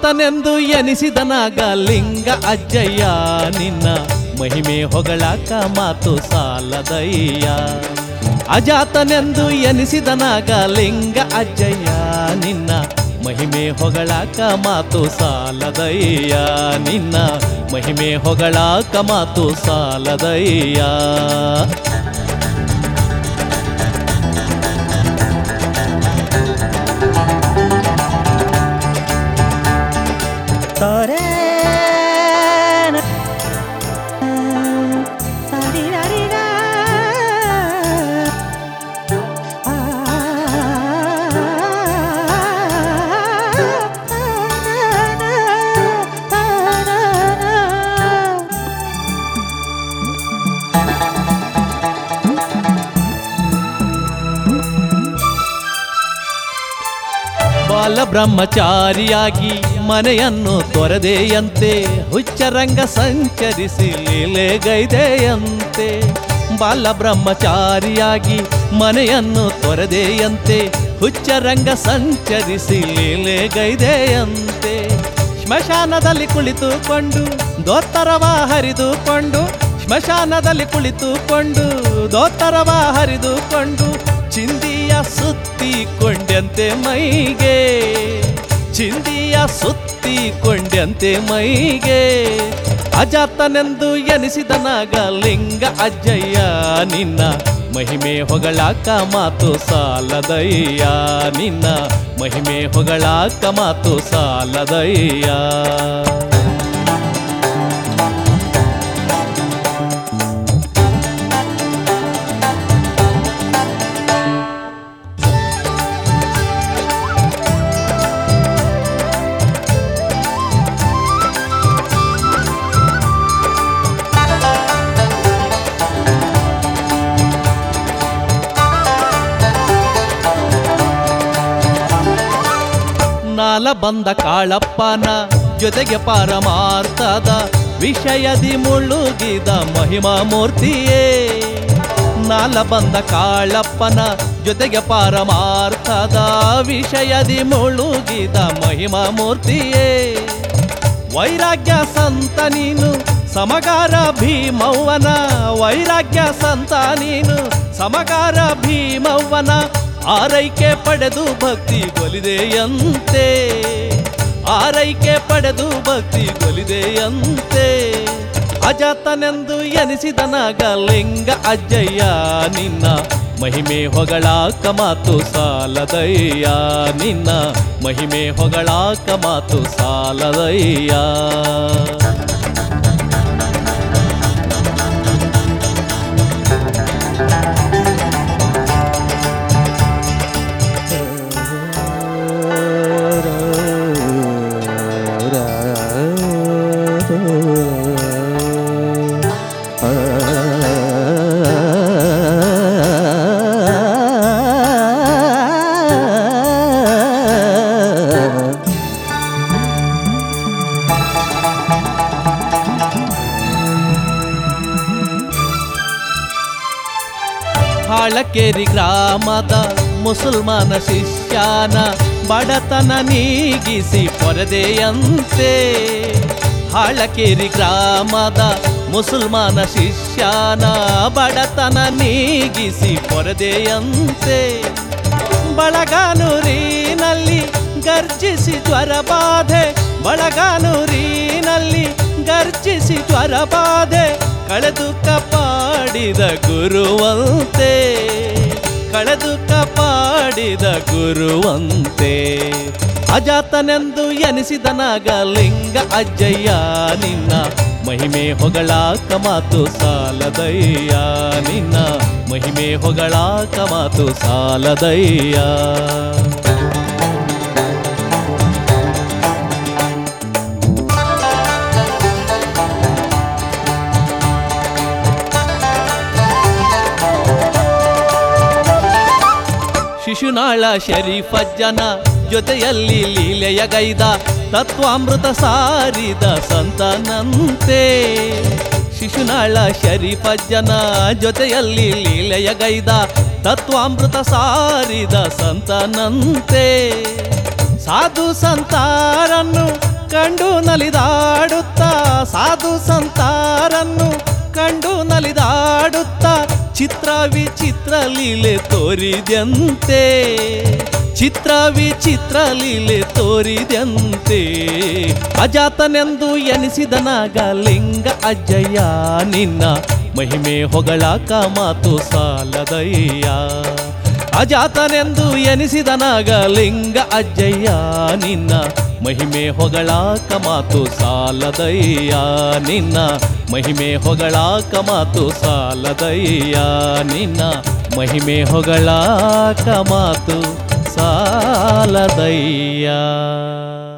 ಅಜಾತನೆಂದು ಎನಿಸಿದನಾಗ ಲಿಂಗ ಅಜ್ಜಯ್ಯ ನಿನ್ನ ಮಹಿಮೆ ಹೊಗಳಾಕ ಮಾತು ಸಾಲದಯ್ಯ ಅಜಾತನೆಂದು ಎನಿಸಿದನಾಗ ಲಿಂಗ ಅಜ್ಜಯ್ಯ ನಿನ್ನ ಮಹಿಮೆ ಹೊಗಳಾಕ ಮಾತು ಸಾಲದಯ್ಯ ನಿನ್ನ ಮಹಿಮೆ ಹೊಗಳಾಕ ಮಾತು ಸಾಲದಯ್ಯ ತೋರೆ ಸರಿರರಿರ. ಆ, ಬಾಲ ಬ್ರಹ್ಮಚಾರಿಯಾಗಿ ಮನೆಯನ್ನು ತೊರೆದೆಯಂತೆ ಹುಚ್ಚರಂಗ ಸಂಚರಿಸಿ ಲೀಲೆಗೈದೆಯಂತೆ ಬಾಲ ಬ್ರಹ್ಮಚಾರಿಯಾಗಿ ಮನೆಯನ್ನು ತೊರೆದೆಯಂತೆ ಹುಚ್ಚರಂಗ ಸಂಚರಿಸಿ ಲೀಲೆಗೈದೆಯಂತೆ ಸ್ಮಶಾನದಲ್ಲಿ ಕುಳಿತುಕೊಂಡು ದೋತ್ತರವ ಹರಿದುಕೊಂಡು ಸ್ಮಶಾನದಲ್ಲಿ ಕುಳಿತುಕೊಂಡು ದೋತ್ತರವ ಹರಿದುಕೊಂಡು ಚಿಂದಿಯ ಸುತ್ತಿಕೊಂಡಂತೆ ಮೈಗೆ ಚಿಂದಿಯ ಸುತ್ತಿಕೊಂಡಂತೆ ಮೈಗೆ ಅಜಾತನೆಂದು ಎನಿಸಿದನಾಗ ಲಿಂಗ ಅಜ್ಜಯ್ಯ ನಿನ್ನ ಮಹಿಮೆ ಹೊಗಳಾಕ ಮಾತು ಸಾಲದಯ್ಯ ನಿನ್ನ ಮಹಿಮೆ ಹೊಗಳಾಕ ಮಾತು ಸಾಲದಯ್ಯ ನಾಲ ಬಂದ ಕಾಳಪ್ಪನ ಜೊತೆಗೆ ಪಾರಮಾರ್ಥದ ವಿಷಯದಿ ಮುಳುಗಿದ ಮಹಿಮಾ ಮೂರ್ತಿಯೇ ನಾಲ ಬಂದ ಕಾಳಪ್ಪನ ಜೊತೆಗೆ ಪಾರಮಾರ್ಥದ ವಿಷಯದಿ ಮುಳುಗಿದ ಮಹಿಮಾ ಮೂರ್ತಿಯೇ ವೈರಾಗ್ಯ ಸಂತ ನೀನು ಸಮಗಾರ ಭೀಮವ್ವನ ವೈರಾಗ್ಯ ಸಂತ ನೀನು ಸಮಗಾರ ಭೀಮವ್ವನ ಆರೈಕೆ ಪಡೆದು ಭಕ್ತಿ ಗೊಲಿದೆಯಂತೆ ಆರೈಕೆ ಪಡೆದು ಭಕ್ತಿ ಗೊಲಿದೆಯಂತೆ ಅಜಾತನೆಂದು ಎನಿಸಿದನಾಗ ಲಿಂಗ ಅಜ್ಜಯ್ಯ ನಿನ್ನ ಮಹಿಮೆ ಹೊಗಳಾಕ ಮಾತು ಸಾಲದಯ್ಯ ನಿನ್ನ ಮಹಿಮೆ ಹೊಗಳಾಕ ಮಾತು ಸಾಲದಯ್ಯ ಹಾಳಕೇರಿ ಗ್ರಾಮದ ಮುಸಲ್ಮಾನ ಶಿಷ್ಯನ ಬಡತನ ನೀಗಿಸಿ ಪೊರೆದೆಯಂತೆ ಹಾಳಕೇರಿ ಗ್ರಾಮದ ಮುಸಲ್ಮಾನ ಶಿಷ್ಯನ ಬಡತನ ನೀಗಿಸಿ ಪೊರೆದೆಯಂತೆ ಬಳಗಾನೂರಿನಲ್ಲಿ ಗರ್ಜಿಸಿ ಜ್ವರ ಬಾಧೆ ಬಳಗಾನೂರಿನಲ್ಲಿ ಗರ್ಜಿಸಿ ಜ್ವರ ಬಾಧೆ ಕಳೆದು ಕಾಪಾಡಿದ ಗುರುವಂತೆ ಕಳೆದು ಕಾಪಾಡಿದ ಗುರುವಂತೆ ಅಜಾತನೆಂದು ಎನಿಸಿದನಾಗ ಲಿಂಗ ಅಜ್ಜಯ್ಯ ನಿನ್ನ ಮಹಿಮೆ ಹೊಗಳಾಕ ಮಾತು ಸಾಲದಯ್ಯ ನಿನ್ನ ಮಹಿಮೆ ಹೊಗಳಾಕ ಮಾತು ಸಾಲದಯ್ಯ ಶಿಶುನಾಳ ಶರೀಫಜ್ಜನ ಜೊತೆಯಲ್ಲಿ ಲೀಲೆಯಗೈದ ತತ್ವಾಮೃತ ಸಾರಿದ ಸಂತನಂತೆ ಶಿಶುನಾಳ ಶರೀಫಜ್ಜನ ಜೊತೆಯಲ್ಲಿ ಲೀಲೆಯಗೈದ ತತ್ವಾಮೃತ ಸಾರಿದ ಸಂತನಂತೆ ಸಾಧು ಸಂತಾರನ್ನು ಕಂಡು ನಲಿದಾಡುತ್ತಾ ಸಾಧು ಸಂತಾರನ್ನು ಕಂಡು ನಲಿದಾಡುತ್ತಾ ಚಿತ್ರ ವಿಚಿತ್ರ ಲೀಲೆ ತೋರಿದ್ಯಂತೆ ಚಿತ್ರ ವಿಚಿತ್ರ ಲೀಲೆ ತೋರಿದ್ಯಂತೆ ಅಜಾತನೆಂದು ಎನಿಸಿದನಾಗ ಲಿಂಗ ಅಜ್ಜಯ್ಯ ನಿನ್ನ ಮಹಿಮೆ ಹೊಗಳಾಕ ಮಾತು ಸಾಲದಯ್ಯ ಅಜಾತನೆಂದು ಎನಿಸಿದನಾಗ ಲಿಂಗ ಅಜ್ಜಯ್ಯ ನಿನ್ನ ಮಹಿಮೆ ಹೊಗಳಾಕ ಮಾತು ಸಾಲದಯ್ಯ ನಿನ್ನ ಮಹಿಮೆ ಹೊಗಳಾಕ ಮಾತು ಸಾಲದಯ್ಯ ನಿನ್ನ ಮಹಿಮೆ ಹೊಗಳಾಕ ಮಾತು ಸಾಲದಯ್ಯ